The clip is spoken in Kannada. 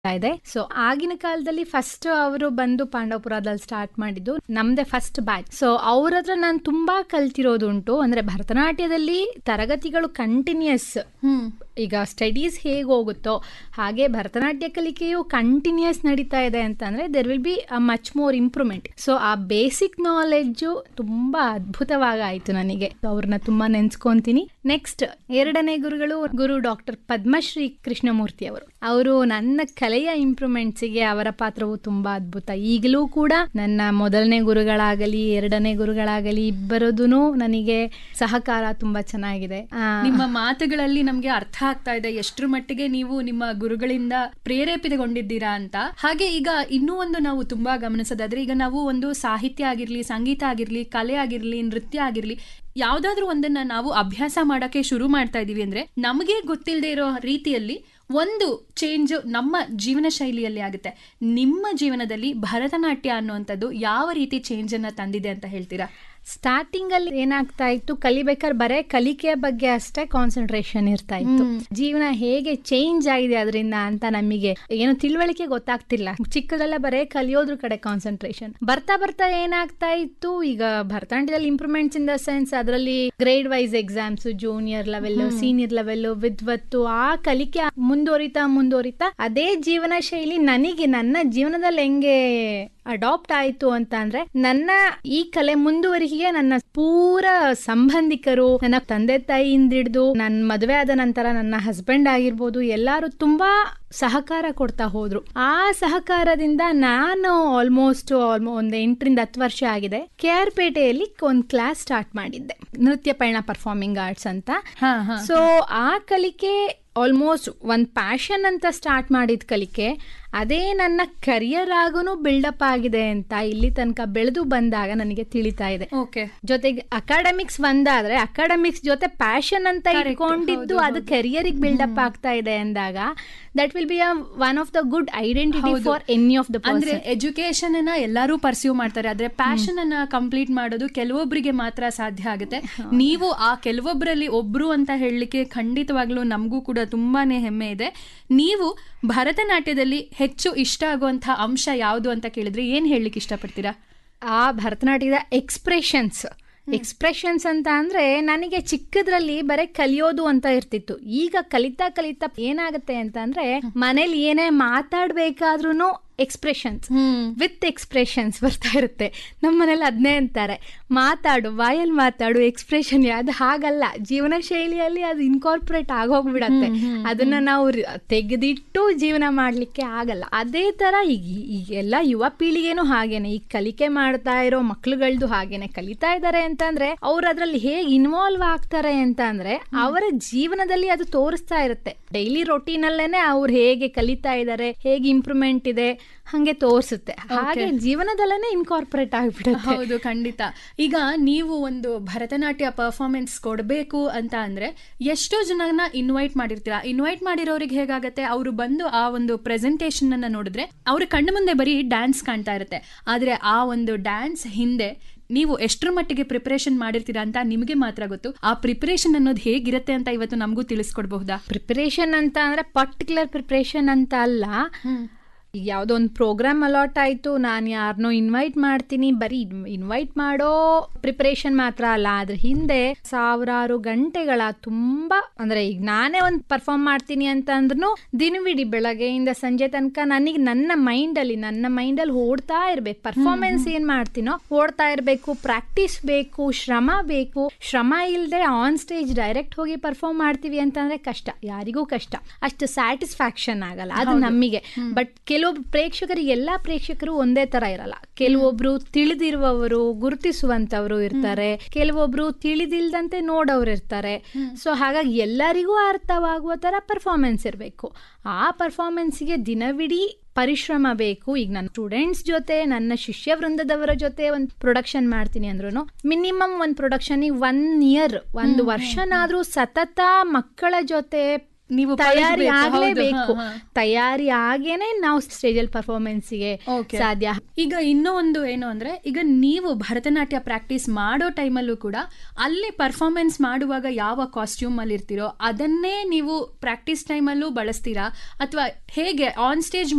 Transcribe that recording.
ಇದೆ ಸೊ ಆಗಿನ ಕಾಲದಲ್ಲಿ ಫಸ್ಟ್ ಅವರು ಬಂದು ಪಾಂಡವಪುರದಲ್ಲಿ ಸ್ಟಾರ್ಟ್ ಮಾಡಿದ್ದು ನಮ್ದೇ ಫಸ್ಟ್ ಬ್ಯಾಚ್ ಸೊ ಅವ್ರ ಹತ್ರ ನಾನು ತುಂಬಾ ಕಲ್ತಿರೋದುಂಟು ಅಂದ್ರೆ ಭರತನಾಟ್ಯದಲ್ಲಿ ತರಗತಿಗಳು ಕಂಟಿನ್ಯೂಸ್ ಹ್ಮ್ ಈಗ ಸ್ಟಡೀಸ್ ಹೇಗೆ ಹೋಗುತ್ತೋ ಹಾಗೆ ಭರತನಾಟ್ಯ ಕಲಿಕೆಯು ಕಂಟಿನ್ಯೂಸ್ ನಡೀತಾ ಇದೆ ಅಂತಂದ್ರೆ there will be a much more improvement so ಆ ಬೇಸಿಕ್ ನಾಲೆಡ್ಜು ತುಂಬಾ ಅದ್ಭುತವಾಗಿ ಆಯ್ತು ನನಗೆ ಅವ್ರನ್ನ ತುಂಬಾ ನೆನ್ಸ್ಕೊಂತೀನಿ ನೆಕ್ಸ್ಟ್ ಎರಡನೇ ಗುರುಗಳು ಗುರು ಡಾಕ್ಟರ್ ಪದ್ಮಶ್ರೀ ಕೃಷ್ಣಮೂರ್ತಿ ಅವರು ಅವರು ನನ್ನ ಕಲೆಯ ಇಂಪ್ರೂವ್ಮೆಂಟ್ಸಿಗೆ ಅವರ ಪಾತ್ರವು ತುಂಬಾ ಅದ್ಭುತ ಈಗಲೂ ಕೂಡ ನನ್ನ ಮೊದಲನೇ ಗುರುಗಳಾಗಲಿ ಎರಡನೇ ಗುರುಗಳಾಗಲಿ ಇಬ್ಬರದೂ ನನಗೆ ಸಹಕಾರ ತುಂಬಾ ಚೆನ್ನಾಗಿದೆ ಆ, ನಿಮ್ಮ ಮಾತುಗಳಲ್ಲಿ ನಮ್ಗೆ ಅರ್ಥ ಆಗ್ತಾ ಇದೆ ಎಷ್ಟರ ಮಟ್ಟಿಗೆ ನೀವು ನಿಮ್ಮ ಗುರುಗಳಿಂದ ಪ್ರೇರೇಪಿತಗೊಂಡಿದ್ದೀರಾ ಅಂತ ಹಾಗೆ ಈಗ ಇನ್ನೂ ಒಂದು ನಾವು ತುಂಬಾ ಗಮನಿಸೋದಾದ್ರೆ ಈಗ ನಾವು ಒಂದು ಸಾಹಿತ್ಯ ಆಗಿರ್ಲಿ ಸಂಗೀತ ಆಗಿರ್ಲಿ ಕಲೆ ಆಗಿರ್ಲಿ ನೃತ್ಯ ಆಗಿರ್ಲಿ ಯಾವ್ದಾದ್ರೂ ಒಂದನ್ನ ನಾವು ಅಭ್ಯಾಸ ಮಾಡಕ್ಕೆ ಶುರು ಮಾಡ್ತಾ ಇದೀವಿ ಅಂದ್ರೆ ನಮಗೆ ಗೊತ್ತಿಲ್ಲದೆ ಇರೋ ರೀತಿಯಲ್ಲಿ ಒಂದು ಚೇಂಜ್ ನಮ್ಮ ಜೀವನ ಶೈಲಿಯಲ್ಲಿ ಆಗುತ್ತೆ ನಿಮ್ಮ ಜೀವನದಲ್ಲಿ ಭರತನಾಟ್ಯ ಅನ್ನುವಂಥದ್ದು ಯಾವ ರೀತಿ ಚೇಂಜ್ ಅನ್ನ ತಂದಿದೆ ಅಂತ ಹೇಳ್ತೀರಾ ಸ್ಟಾರ್ಟಿಂಗ್ ಅಲ್ಲಿ ಏನಾಗ್ತಾ ಇತ್ತು ಕಲಿಬೇಕಾದ್ರೆ ಬರೇ ಕಲಿಕೆಯ ಬಗ್ಗೆ ಅಷ್ಟೇ ಕಾನ್ಸಂಟ್ರೇಷನ್ ಇರ್ತಾ ಇತ್ತು ಜೀವನ ಹೇಗೆ ಚೇಂಜ್ ಆಗಿದೆ ಅದರಿಂದ ಅಂತ ನಮಗೆ ಏನು ತಿಳುವಳಿಕೆ ಗೊತ್ತಾಗ್ತಿಲ್ಲ ಚಿಕ್ಕದೆಲ್ಲ ಬರೇ ಕಲಿಯೋದ್ರ ಕಡೆ ಕಾನ್ಸಂಟ್ರೇಷನ್ ಬರ್ತಾ ಬರ್ತಾ ಏನಾಗ್ತಾ ಇತ್ತು ಈಗ ಭರತನಾಟ್ಯದಲ್ಲಿ ಇಂಪ್ರೂವ್ಮೆಂಟ್ಸ್ ಇನ್ ದ ಸೆನ್ಸ್ ಅದರಲ್ಲಿ grade wise exams junior level senior level ವಿದ್ವತ್ತು ಆ ಕಲಿಕೆ ಮುಂದುವರಿತಾ ಮುಂದುವರಿತಾ ಅದೇ ಜೀವನ ಶೈಲಿ ನನಗೆ ನನ್ನ ಜೀವನದಲ್ಲಿ ಹೆಂಗೆ ಅಡಾಪ್ಟ್ ಆಯ್ತು ಅಂತ ಅಂದ್ರೆ ನನ್ನ ಈ ಕಲೆ ಮುಂದುವರಿಕೆಗೆ ನನ್ನ ಪೂರ ಸಂಬಂಧಿಕರು ನನ್ನ ತಂದೆ ತಾಯಿಯಿಂದ ಹಿಡಿದು ನನ್ನ ಮದುವೆ ಆದ ನಂತರ ನನ್ನ ಹಸ್ಬೆಂಡ್ ಆಗಿರ್ಬೋದು ಎಲ್ಲಾರು ತುಂಬಾ ಸಹಕಾರ ಕೊಡ್ತಾ ಹೋದ್ರು ಆ ಸಹಕಾರದಿಂದ ನಾನು ಆಲ್ಮೋಸ್ಟ್ ಆಲ್ಮೋ ಒಂದು ಎಂಟರಿಂದ ಹತ್ತು ವರ್ಷ ಆಗಿದೆ ಕೆ ಆರ್ ಪೇಟೆಯಲ್ಲಿ ಒಂದು ಕ್ಲಾಸ್ ಸ್ಟಾರ್ಟ್ ಮಾಡಿದ್ದೆ ನೃತ್ಯ ಪಯಣ ಪರ್ಫಾರ್ಮಿಂಗ್ ಆರ್ಟ್ಸ್ ಅಂತ ಹಾ ಹಾ ಸೊ ಆ ಕಲಿಕೆ ಆಲ್ಮೋಸ್ಟ್ ಒಂದು ಪ್ಯಾಷನ್ ಅಂತ ಸ್ಟಾರ್ಟ್ ಮಾಡಿದ ಕಲಿಕೆ ಅದೇ ನನ್ನ ಕರಿಯರ್ ಆಗೂ ಬಿಲ್ಡಪ್ ಆಗಿದೆ ಅಂತ ಇಲ್ಲಿ ತನಕ ಬೆಳೆದು ಬಂದಾಗ ನನಗೆ ತಿಳಿತಾ ಇದೆ ಓಕೆ ಜೊತೆಗೆ ಅಕಾಡೆಮಿಕ್ಸ್ ಒಂದಾದ್ರೆ ಅಕಾಡೆಮಿಕ್ಸ್ ಜೊತೆ ಪ್ಯಾಷನ್ ಅಂತ Correct. ಇಟ್ಕೊಂಡಿದ್ದು ಹೌದು, ಅದು ಹೌದು. ಕೆರಿಯರಿಗೆ ಬಿಲ್ಡಪ್ ಆಗ್ತಾ ಇದೆ ಅಂದಾಗ that will be a one of the good identity ಹೌದು. ಫಾರ್ ಎನಿ ಆಫ್ ದ ಅಂದ್ರೆ ಎಜುಕೇಶನ್ ಅನ್ನ ಎಲ್ಲರೂ ಪರ್ಸ್ಯೂ ಮಾಡ್ತಾರೆ ಆದ್ರೆ ಪ್ಯಾಷನ್ ಅನ್ನ ಕಂಪ್ಲೀಟ್ ಮಾಡೋದು ಕೆಲವೊಬ್ಬರಿಗೆ ಮಾತ್ರ ಸಾಧ್ಯ ಆಗುತ್ತೆ ನೀವು ಆ ಕೆಲವೊಬ್ಬರಲ್ಲಿ ಒಬ್ರು ಅಂತ ಹೇಳಲಿಕ್ಕೆ ಖಂಡಿತವಾಗ್ಲೂ ನಮಗೂ ಕೂಡ ತುಂಬಾನೇ ಹೆಮ್ಮೆ ಇದೆ ನೀವು ಭರತನಾಟ್ಯದಲ್ಲಿ ಹೆಚ್ಚು ಇಷ್ಟ ಆಗುವಂತಹ ಅಂಶ ಯಾವುದು ಅಂತ ಕೇಳಿದ್ರೆ ಏನ್ ಹೇಳಲಿಕ್ಕೆ ಇಷ್ಟಪಡ್ತೀರಾ ಆ ಭರತನಾಟ್ಯದ ಎಕ್ಸ್ಪ್ರೆಷನ್ಸ್ ಎಕ್ಸ್ಪ್ರೆಷನ್ಸ್ ಅಂತ ಅಂದ್ರೆ ನನಗೆ ಚಿಕ್ಕದ್ರಲ್ಲಿ ಬರೀ ಕಲಿಯೋದು ಅಂತ ಇರ್ತಿತ್ತು ಈಗ ಕಲಿತಾ ಕಲಿತಾ ಏನಾಗುತ್ತೆ ಅಂತ ಅಂದ್ರೆ ಮನೇಲಿ ಏನೇ ಮಾತಾಡ್ಬೇಕಾದ್ರೂ ಎಕ್ಸ್ಪ್ರೆಷನ್ಸ್ ವಿತ್ ಎಕ್ಸ್ಪ್ರೆಷನ್ಸ್ ಬರ್ತಾ ಇರುತ್ತೆ ನಮ್ಮ ಮನೇಲಿ ಅದನ್ನೇ ಅಂತಾರೆ ಮಾತಾಡು ಬಾಯಲ್ಲಿ ಮಾತಾಡು ಎಕ್ಸ್ಪ್ರೆಷನ್ ಅದು ಹಾಗಲ್ಲ ಜೀವನ ಶೈಲಿಯಲ್ಲಿ ಅದು ಇನ್ಕಾರ್ಪೊರೇಟ್ ಆಗೋಗ್ಬಿಡತ್ತೆ ಅದನ್ನ ನಾವು ರಿ- ತೆಗೆದಿಟ್ಟು ಜೀವನ ಮಾಡ್ಲಿಕ್ಕೆ ಆಗಲ್ಲ ಅದೇ ತರ ಈಗ ಈಗ ಎಲ್ಲ ಯುವ ಪೀಳಿಗೆನೂ ಹಾಗೇನೆ ಈಗ ಕಲಿಕೆ ಮಾಡ್ತಾ ಇರೋ ಮಕ್ಳುಗಳ್ದು ಹಾಗೇನೆ ಕಲಿತಾ ಇದ್ದಾರೆ ಅಂತಂದ್ರೆ ಅವ್ರು ಅದ್ರಲ್ಲಿ ಹೇಗೆ ಇನ್ವಾಲ್ವ್ ಆಗ್ತಾರೆ ಅಂತ ಅಂದ್ರೆ ಅವರ ಜೀವನದಲ್ಲಿ ಅದು ತೋರಿಸ್ತಾ ಇರುತ್ತೆ ಡೈಲಿ ರೊಟೀನ್ ಅಲ್ಲೇನೆ ಅವ್ರು ಹೇಗೆ ಕಲಿತಾ ಇದ್ದಾರೆ ಹೇಗೆ ಇಂಪ್ರೂವ್ಮೆಂಟ್ ಇದೆ ಹಂಗೆ ತೋರಿಸುತ್ತೆ ಹಾಗೆ ಜೀವನದಲ್ಲೇನೆ ಇನ್ಕಾರ್ಪೊರೇಟ್ ಆಗ್ಬಿಡುತ್ತೆ ಹೌದು ಖಂಡಿತ ಈಗ ನೀವು ಒಂದು ಭರತನಾಟ್ಯ ಪರ್ಫಾರ್ಮೆನ್ಸ್ ಕೊಡಬೇಕು ಅಂತ ಅಂದ್ರೆ ಎಷ್ಟೋ ಜನನ ಇನ್ವೈಟ್ ಮಾಡಿರ್ತೀರಾ ಇನ್ವೈಟ್ ಮಾಡಿರೋರಿಗೆ ಹೇಗಾಗತ್ತೆ ಅವರು ಬಂದು ಆ ಒಂದು ಪ್ರೆಸೆಂಟೇಷನ್ ಅನ್ನ ನೋಡಿದ್ರೆ ಅವ್ರ ಕಣ್ಣು ಮುಂದೆ ಬರೀ ಡ್ಯಾನ್ಸ್ ಕಾಣ್ತಾ ಇರುತ್ತೆ ಆದ್ರೆ ಆ ಒಂದು ಡ್ಯಾನ್ಸ್ ಹಿಂದೆ ನೀವು ಎಷ್ಟರ ಮಟ್ಟಿಗೆ ಪ್ರಿಪರೇಷನ್ ಮಾಡಿರ್ತೀರಾ ಅಂತ ನಿಮಗೆ ಮಾತ್ರ ಗೊತ್ತು ಆ ಪ್ರಿಪರೇಷನ್ ಅನ್ನೋದು ಹೇಗಿರುತ್ತೆ ಅಂತ ಇವತ್ತು ನಮಗೂ ತಿಳಿಸ್ಕೊಡ್ಬಹುದಾ ಪ್ರಿಪರೇಷನ್ ಅಂತ ಅಂದ್ರೆ ಪರ್ಟಿಕ್ಯುಲರ್ ಪ್ರಿಪರೇಷನ್ ಅಂತ ಅಲ್ಲ ಈಗ ಯಾವುದೋ ಒಂದು ಪ್ರೋಗ್ರಾಮ್ ಅಲಾಟ್ ಆಯಿತು ನಾನು ಯಾರನ್ನೋ ಇನ್ವೈಟ್ ಮಾಡ್ತೀನಿ ಬರೀ ಇನ್ವೈಟ್ ಮಾಡೋ ಪ್ರಿಪರೇಷನ್ ಮಾತ್ರ ಅಲ್ಲ ಅದ್ರ ಹಿಂದೆ ಸಾವಿರಾರು ಗಂಟೆಗಳ ತುಂಬಾ ಅಂದ್ರೆ ಈಗ ನಾನೇ ಒಂದು ಪರ್ಫಾರ್ಮ್ ಮಾಡ್ತೀನಿ ಅಂತ ಅಂದ್ರೂ ದಿನವಿಡೀ ಬೆಳಗ್ಗೆಯಿಂದ ಸಂಜೆ ತನಕ ನನಗೆ ನನ್ನ ಮೈಂಡಲ್ಲಿ ನನ್ನ ಮೈಂಡಲ್ಲಿ ಓಡ್ತಾ ಇರ್ಬೇಕು ಪರ್ಫಾರ್ಮೆನ್ಸ್ ಏನ್ ಮಾಡ್ತೀನೋ ಓಡ್ತಾ ಇರಬೇಕು ಪ್ರಾಕ್ಟೀಸ್ ಬೇಕು ಶ್ರಮ ಬೇಕು ಶ್ರಮ ಇಲ್ಲದೆ ಆನ್ ಸ್ಟೇಜ್ ಡೈರೆಕ್ಟ್ ಹೋಗಿ ಪರ್ಫಾರ್ಮ್ ಮಾಡ್ತೀವಿ ಅಂತಂದ್ರೆ ಕಷ್ಟ ಯಾರಿಗೂ ಕಷ್ಟ ಅಷ್ಟು ಸ್ಯಾಟಿಸ್ಫ್ಯಾಕ್ಷನ್ ಆಗಲ್ಲ ಅದು ನಮಗೆ ಬಟ್ ಕೆಲವೊಬ್ರು ಪ್ರೇಕ್ಷಕರಿಗೆ ಎಲ್ಲಾ ಪ್ರೇಕ್ಷಕರು ಒಂದೇ ತರ ಇರಲ್ಲ ಕೆಲವೊಬ್ರು ತಿಳಿದಿರುವವರು ಗುರುತಿಸುವಂತವ್ರು ಇರ್ತಾರೆ ಕೆಲವೊಬ್ರು ತಿಳಿದಿಲ್ದಂತೆ ನೋಡೋರು ಇರ್ತಾರೆ ಸೊ ಹಾಗಾಗಿ ಎಲ್ಲರಿಗೂ ಅರ್ಥವಾಗುವ ತರ ಪರ್ಫಾರ್ಮೆನ್ಸ್ ಇರಬೇಕು ಆ ಪರ್ಫಾರ್ಮೆನ್ಸ್ಗೆ ದಿನವಿಡೀ ಪರಿಶ್ರಮ ಬೇಕು ಈಗ ನನ್ನ ಸ್ಟೂಡೆಂಟ್ಸ್ ಜೊತೆ ನನ್ನ ಶಿಷ್ಯ ವೃಂದದವರ ಜೊತೆ ಒಂದು ಪ್ರೊಡಕ್ಷನ್ ಮಾಡ್ತೀನಿ ಅಂದ್ರೂ ಮಿನಿಮಮ್ ಒಂದು ಪ್ರೊಡಕ್ಷನ್ ಒನ್ ಇಯರ್ ಒಂದು ವರ್ಷನಾದ್ರೂ ಸತತ ಮಕ್ಕಳ ಜೊತೆ ನೀವು ತಯಾರಿ ಪಳಗ್ಬೇಕು, ಹೌದು, ಆಗ್ಲೇಬೇಕು ಹಾ, ಹಾ. ತಯಾರಿ ಆಗೇನೆ ನಾವು ಸ್ಟೇಜಲ್ಲಿ ಪರ್ಫಾರ್ಮೆನ್ಸ್ಗೆ Okay. ಸಾಧ್ಯ ಈಗ ಇನ್ನೂ ಒಂದು ಏನು ಅಂದ್ರೆ ಈಗ ನೀವು ಭರತನಾಟ್ಯ ಪ್ರಾಕ್ಟೀಸ್ ಮಾಡೋ ಟೈಮಲ್ಲೂ ಕೂಡ ಅಲ್ಲಿ ಪರ್ಫಾರ್ಮೆನ್ಸ್ ಮಾಡುವಾಗ ಯಾವ ಕಾಸ್ಟ್ಯೂಮ್ ಅಲ್ಲಿ ಇರ್ತೀರೋ ಅದನ್ನೇ ನೀವು ಪ್ರಾಕ್ಟೀಸ್ ಟೈಮಲ್ಲೂ ಬಳಸ್ತೀರಾ ಅಥವಾ ಹೇಗೆ ಆನ್ ಸ್ಟೇಜ್